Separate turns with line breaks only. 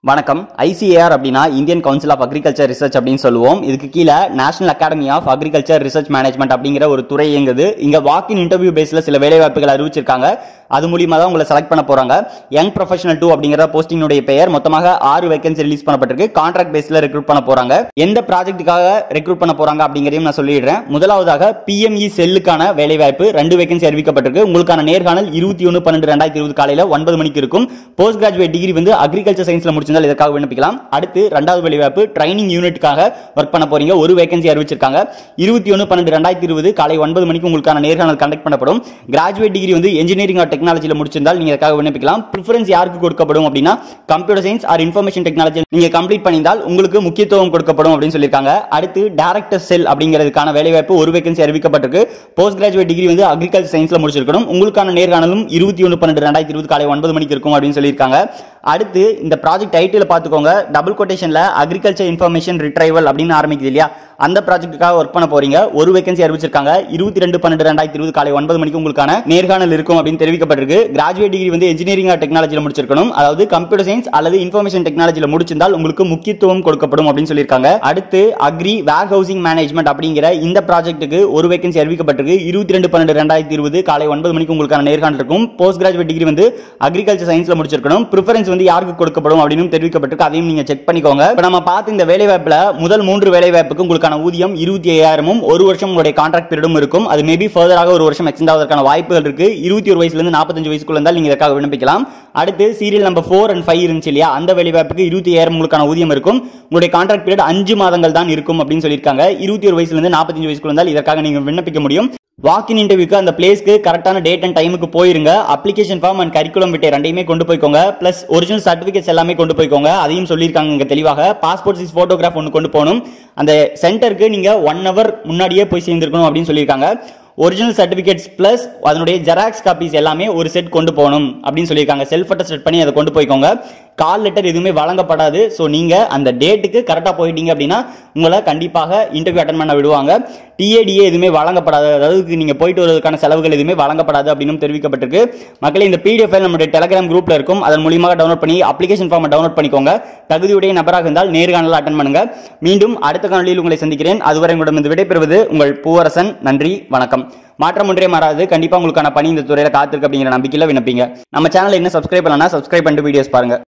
வணக்கம் ஐசிஏஆர் அப்படின்னா Indian council of agriculture research அப்படின்னு சொல்லுவோம் இதுக்கு கீழே national academy of agriculture research management அப்படிங்கிற ஒரு துறை இயங்குது இங்க வாக்கின் இன்டர்வியூ பேஸ்ல சில வேலைவாய்ப்புகள் அறிவிச்சிருக்காங்க அது மூலியமா தான் உங்களை செலக்ட் பண்ண போறாங்க யங் ப்ரொஃபஷனல் டூ அப்படிங்கிற போஸ்டிங்குடைய பெயர் மொத்தமாக ஆறு வேகன்சி ரிலீஸ் பண்ணப்பட்டிருக்கு கான்ட்ராக்ட் பேஸ்ல ரெக்ரூட் பண்ண போறாங்க எந்த ப்ராஜெக்ட்டுக்காக ரெக்ரூட் பண்ண போறாங்க அப்படிங்கறதையும் நான் சொல்லிடுறேன் முதலாவதாக பிஎம்இ செல்லுக்கான வேலைவாய்ப்பு ரெண்டு வேகன்சி அறிவிக்கப்பட்டிருக்கு உங்களுக்கான நேர்காணல் இருபத்தி ஒன்று பன்னெண்டு ரெண்டாயிரத்தி இருபது காலையில ஒன்பது மணிக்கு இருக்கும் போஸ்ட் கிராஜுவேட் டிகிரி வந்து அக்ரிகல்ச்சர் சயின்ஸ்ல முடிச்சிருந்தால் இதற்காக விண்ணப்பிக்கலாம் அடுத்து ரெண்டாவது வேலைவாய்ப்பு ட்ரைனிங் யூனிட்டுக்காக ஒர்க் பண்ண போறீங்க ஒரு வேகன்சி அறிவிச்சிருக்காங்க இருபத்தி ஒன்று பன்னெண்டு ரெண்டாயிரத்தி இருபது காலை ஒன்பது மணிக்கு உங்களுக்கான நேர்காணல் கண்டக்ட் பண்ணப்படும் கிராஜுவேட் டிகிரி வந்து இன்ஜினியரிங் ஆர் டெக்னாலஜியில் முடிச்சிருந்தால் நீங்க இதற்காக விண்ணப்பிக்கலாம் ப்ரிஃபரன்ஸ் யாருக்கு கொடுக்கப்படும் அப்படின்னா computer science or information technology நீங்க கம்ப்ளீட் பண்ணியிருந்தால் உங்களுக்கு முக்கியத்துவம் கொடுக்கப்படும் அப்படின்னு சொல்லியிருக்காங்க அடுத்து டேரக்டர் செல் அப்படிங்கிறதுக்கான வேலைவாய்ப்பு ஒரு வேகன்சி அறிவிக்கப்பட்டிருக்கு போஸ்ட் கிராஜுவேட் டிகிரி வந்து அக்ரிகல்ச்சர் சயின்ஸ்ல முடிச்சிருக்கணும் உங்களுக்கான நேர்காணலும் இருபத்தி ஒன்று பன்னெண்டு ரெண்டாயிரத்தி இருபது காலை ஒன்பது மணிக்கு இருக்கும் அப்படின்னு சொல்லியிருக்காங்க அடுத்து இந்த ப்ராஜெக்ட் டைட்டில் பார்த்துக்கோங்க டபுள் கொட்டேஷன்ல அக்ரிகல்ச்சர் இன்ஃபர்மேஷன் ரிட்ரைவல் அப்படின்னு ஆரம்பிக்குது இல்லையா அந்த ப்ராஜெக்ட்டுக்காக ஒர்க் பண்ண போறீங்க ஒரு வேகன்சி அறிவிச்சிருக்காங்க இருபத்தி ரெண்டு பன்னெண்டு ரெண்டாயிரத்தி இருபது காலை ஒன்பது மணிக்கு உங்களுக்கான நேர்காணல் இருக்கும் அப்படின்னு தெரிவிக்கப்பட்டிருக்கு கிராஜுவேட் டிகிரி வந்து இன்ஜினியரிங் ஆர் டெக்னாலஜியில் முடிச்சிருக்கணும் அதாவது கம்ப்யூட்டர் சயின்ஸ் அல்லது இன்ஃபர்மேஷன் டெக்னாலஜியில் முடிச்சிருந்தால் உங்களுக்கு முக்கியத்துவம் கொடுக்கப்படும் அப்படின்னு சொல்லியிருக்காங்க அடுத்து அக்ரி வேர் ஹவுசிங் மேனேஜ்மெண்ட் அப்படிங்கிற இந்த ப்ராஜெக்ட்டுக்கு ஒரு வேகன்சி அறிவிக்கப்பட்டிருக்கு இருபத்தி ரெண்டு பன்னெண்டு ரெண்டாயிரத்தி இருபது காலை ஒன்பது மணிக்கு உங்களுக்கான நேர்காணல் இருக்கும் போஸ்ட் கிராஜுவேட் டிகிரி வந்து அக்ரிகல்ச்சர் சயின்ஸ்ல முடிச்சிருக்கணும் ப்ரிஃபரன்ஸ் வந்து யாருக்கு கொடுக்கப்படும் அப்படின்னு தெரிவிக்கப்பட்டிருக்கு அதையும் நீங்க செக் பண்ணிக்கோங்க இப்போ நம்ம பார்த்து இந்த வேலை வாய்ப்புல முதல் மூன்று வேலை வாய்ப்புக்கு உங்களுக்கான ஊதியம் இருபத்தி ஐயாயிரமும் ஒரு வருஷம் உங்களுடைய கான்ட்ராக்ட் பீரியடும் இருக்கும் அது மேபி ஃபர்தராக ஒரு வருஷம் எக்ஸ்டெண்ட் ஆவதற்கான வாய்ப்புகள் இருக்கு இருபத்தி ஒரு வயசுல இருந்து நாற்பத்தஞ்சு வயசுக்குள்ள இருந்தால் நீங்க இதற்காக விண்ணப்பிக்கலாம் அடுத்து serial number four and five இருந்துச்சு இல்லையா அந்த வேலை வாய்ப்புக்கு இருபத்தி ஐயாயிரம் உங்களுக்கான ஊதியம் இருக்கும் உங்களுடைய கான்ட்ராக்ட் பீரியட் அஞ்சு மாதங்கள் தான் இருக்கும் அப்படின்னு சொல்லியிருக்காங்க இருபத்தி ஒரு வயசுல இருந்து நாற்பத்தஞ்சு வயசுக்குள்ள இருந்தால் இதற்காக நீங்க விண்ணப்பிக்க முடியும் வாக்கின் இன்டர்வியூக்கு அந்த பிளேஸ்க்கு கரெக்டான டேட் அண்ட் டைமுக்கு போயிருங்க அப்ளிகேஷன் ஃபார்ம் அண்ட் கரிக்குலம் விட்டு ரெண்டையுமே கொண்டு போய்க்கோங்க பிளஸ் ஒரிஜினல் சர்டிஃபிகேட்ஸ் எல்லாமே கொண்டு போய்க்கோங்க அதையும் சொல்லியிருக்காங்க இங்க தெளிவாக பாஸ்போர்ட் சைஸ் போட்டோகிராஃப் ஒன்று கொண்டு போகணும் அந்த சென்டருக்கு நீங்க ஒன் ஹவர் முன்னாடியே போய் சேர்ந்துருக்கணும் அப்படின்னு சொல்லியிருக்காங்க ஒரிஜினல் சர்டிஃபிகேட்ஸ் பிளஸ் அதனுடைய ஜெராக்ஸ் காப்பீஸ் எல்லாமே ஒரு செட் கொண்டு போகணும் அப்படின்னு சொல்லியிருக்காங்க செல்ஃப் அட்டஸ்ட் பண்ணி அதை கொண்டு போய்க்கோங்க கால் லெட்டர் எதுவுமே வழங்கப்படாது ஸோ நீங்கள் அந்த டேட்டுக்கு கரெக்டாக போயிட்டீங்க அப்படின்னா உங்களை கண்டிப்பாக இன்டர்வியூ அட்டன் பண்ண விடுவாங்க டிஏடிஏ எதுவுமே வழங்கப்படாது அதாவது நீங்கள் போயிட்டு வருவதற்கான செலவுகள் எதுவுமே வழங்கப்படாது அப்படின்னு தெரிவிக்கப்பட்டிருக்கு மக்களே இந்த பிடிஎஃப் ஃபைல் நம்மளுடைய டெலகிராம் குரூப்பில் இருக்கும் அதன் மூலியமாக டவுன்லோட் பண்ணி அப்ளிகேஷன் ஃபார்மை டவுன்லோட் பண்ணிக்கோங்க தகுதியுடைய நபராக இருந்தால் நேர்காணல அட்டன் பண்ணுங்க மீண்டும் அடுத்த காணொலியில் உங்களை சந்திக்கிறேன் அதுவரை உங்களிடம் இந்த விடைபெறுவது உங்கள் பூவரசன் நன்றி வணக்கம் மாற்றம் ஒன்றே மாறாது கண்டிப்பாக உங்களுக்கான பணி இந்த துறையில் காத்திருக்கு அப்படிங்கிற நம்பிக்கையில் விண்ணப்பிங்க நம்ம சேனலை என்ன சப்ஸ்கிரைப் பண்ணலன்னா சப்ஸ்கிரைப் பண்ணிட்டு வீடியோஸ் பாருங்க